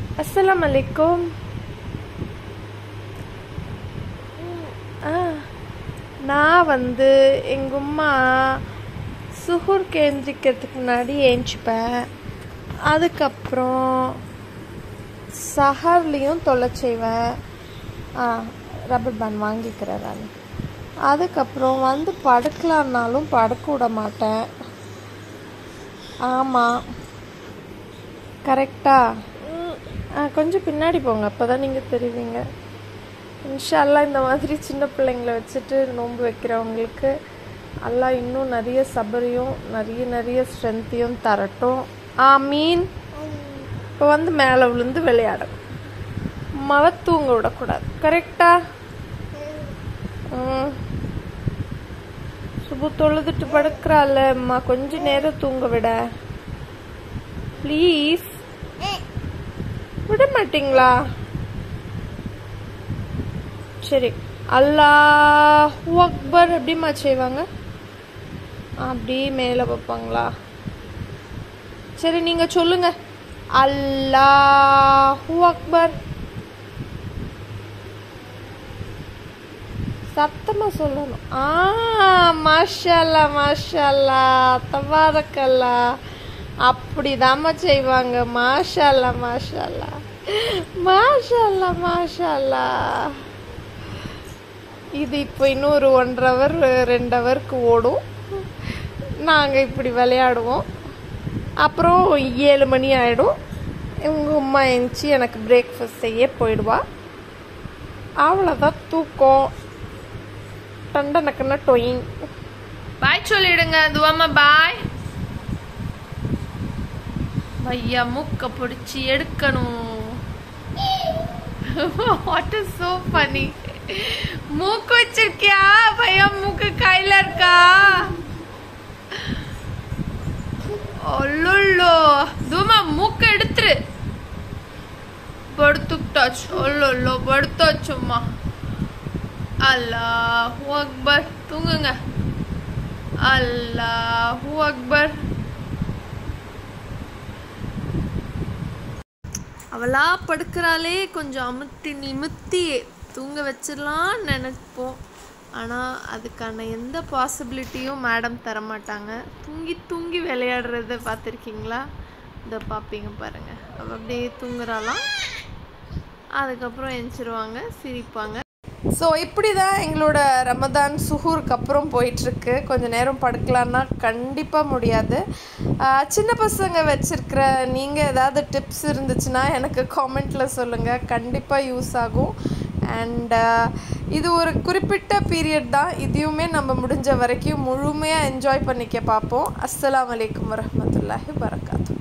அஸ்ஸலாமு அலைக்கும் ஆ நான் வந்து எங்கள் அம்மா சுகூர் கேந்திரிக்கிறதுக்கு முன்னாடி ஏஞ்சிப்பேன் அதுக்கப்புறம் சஹர்லேயும் தொலை செய்வேன் ஆ ரப்பர் பேண்ட் வாங்கிக்கிறேன் நான் அதுக்கப்புறம் வந்து படுக்கலான்னாலும் படுக்க விட மாட்டேன் ஆமாம் கரெக்டா ஆ கொஞ்சம் பின்னாடி போங்க அப்போ தான் நீங்கள் தெரிவிங்க இன்ஷால்லா இந்த மாதிரி சின்ன பிள்ளைங்களை வச்சுட்டு நோன்பு வைக்கிறவங்களுக்கு அல்லாஹ் இன்னும் நிறைய சபரையும் நிறைய நிறைய ஸ்ட்ரென்த்தையும் தரட்டும் ஆ மீன் இப்போ வந்து மேலே விழுந்து விளையாடும் மழை தூங்க விடக்கூடாது கரெக்டா ம் சுபு தொழுதுட்டு படுக்கிறாள் அம்மா கொஞ்ச நேரம் தூங்க விட ப்ளீஸ் விட மாட்டீங்களா சரி அல்லாஹு அக்பர் எப்படிம்மா செய்வாங்க அப்படி மேலே வைப்பாங்களா சரி நீங்க சொல்லுங்க அல்லாஹு அக்பர் சத்தமா சொல்லணும் ஆ மாஷல்லா மாஷல்லா தபாரக்கல்லா அப்படிதாம்மா செய்வாங்க மாஷல்லா மாஷல்லா மாஷல்லா மாஷல்லா இது இப்போ இன்னும் ஒரு ஒன்றரை ஹவர் ரெண்டு ஹவருக்கு ஓடும் நாங்கள் இப்படி விளையாடுவோம் அப்புறம் ஏழு மணி ஆகிடும் உங்கள் அம்மா எழுந்துச்சி எனக்கு பிரேக்ஃபாஸ்ட் செய்ய போயிடுவா அவ்வளோதான் தூக்கம் டண்டனக்குன்னா டொயின் பாய் சொல்லிடுங்க துவாமா பாய் பையா மூக்க பிடிச்சி எடுக்கணும் வாட் இஸ் சோ ஃபனி மூக்கு வச்சிருக்கியா பையா மூக்கு கையில இருக்கா ஒல்லுள்ளோ தூமா மூக்க எடுத்துரு படுத்துக்கிட்டாச்சு ஒல்லுள்ளோ படுத்தாச்சும்மா அல்லாஹூ அக்பர் தூங்குங்க அல்லாஹூ அக்பர் அவளா படுக்கிறாளே கொஞ்சம் அமுத்தி நிமித்தி தூங்க வச்சிடலான்னு நினைப்போம் ஆனால் அதுக்கான எந்த பாசிபிலிட்டியும் மேடம் தரமாட்டாங்க தூங்கி தூங்கி விளையாடுறத பார்த்துருக்கீங்களா இதை பார்ப்பீங்க பாருங்கள் அவள் அப்படியே தூங்குறாளாம் அதுக்கப்புறம் எந்திரிச்சிருவாங்க சிரிப்பாங்க ஸோ இப்படி தான் எங்களோட ரமதான் சுகூருக்கு அப்புறம் போயிட்டுருக்கு கொஞ்சம் நேரம் படுக்கலான்னா கண்டிப்பாக முடியாது ஆஹ் சின்ன பசங்க வச்சுருக்கிற நீங்கள் ஏதாவது டிப்ஸ் இருந்துச்சுன்னா எனக்கு காமெண்ட்டில் சொல்லுங்கள் கண்டிப்பாக யூஸ் ஆகும் அண்ட் இது ஒரு குறிப்பிட்ட பீரியட் தான் இதையுமே நம்ம முடிஞ்ச வரைக்கும் முழுமையாக என்ஜாய் பண்ணிக்க பார்ப்போம் அஸ்ஸலாமு அலைக்கும் வரஹ்மத்துல்லாஹி வரகாத்து